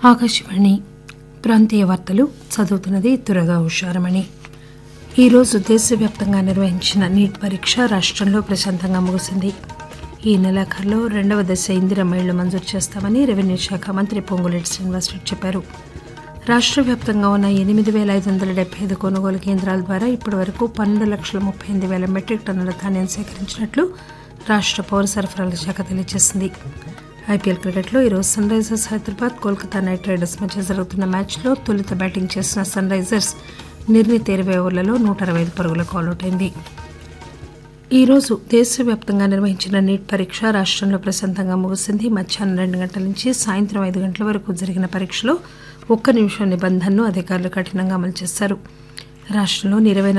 ఆకాశవాణి ప్రాంతీయ వార్తలు చదువుతున్నది తురగా ఉషారమణి ఈరోజు దేశవ్యాప్తంగా నిర్వహించిన నీట్ పరీక్ష రాష్టంలో ప్రశాంతంగా ముగిసింది ఈ నెలాఖరులో రెండవ దశ ఇందిరమ్మ ఇళ్లు మంజూరు చేస్తామని రెవెన్యూ శాఖ మంత్రి పొంగులేటి శ్రీనివాసరెడ్డి చెప్పారు రాష్ట్ర వ్యాప్తంగా ఉన్న ఎనిమిది పేల ఐదు వందల డెబ్బై ఐదు కొనుగోలు కేంద్రాల ద్వారా ఇప్పటి వరకు పన్నెండు లక్షల ముప్పై ఎనిమిది వేల మెట్రిక్ టన్నుల ధాన్యం సేకరించినట్లు రాష్ట్ర పౌర సరఫరాల శాఖ తెలియజేసింది ఐపీఎల్ క్రికెట్లో ఈరోజు Sunrisers Hyderabad Kolkata Knight Riders మధ్య జరుగుతున్న మ్యాచ్లో తొలుత బ్యాటింగ్ చేసిన సన్ రైజర్స్ నిర్ణీత ఇరవై ఓవర్లలో నూట అరవై ఐదు పరుగులకు ఆలౌట్ అయింది ఈ రోజు దేశవ్యాప్తంగా నిర్వహించిన నీట్ పరీక్ష రాష్టంలో ప్రశాంతంగా ముగిసింది మధ్యాహ్నం రెండు గంటల నుంచి సాయంత్రం ఐదు గంటల వరకు జరిగిన పరీక్షలో ఒక్క నిమిషం నిబంధనను అధికారులు కఠినంగా అమలు చేశారు రాష్టంలోని ఇరవై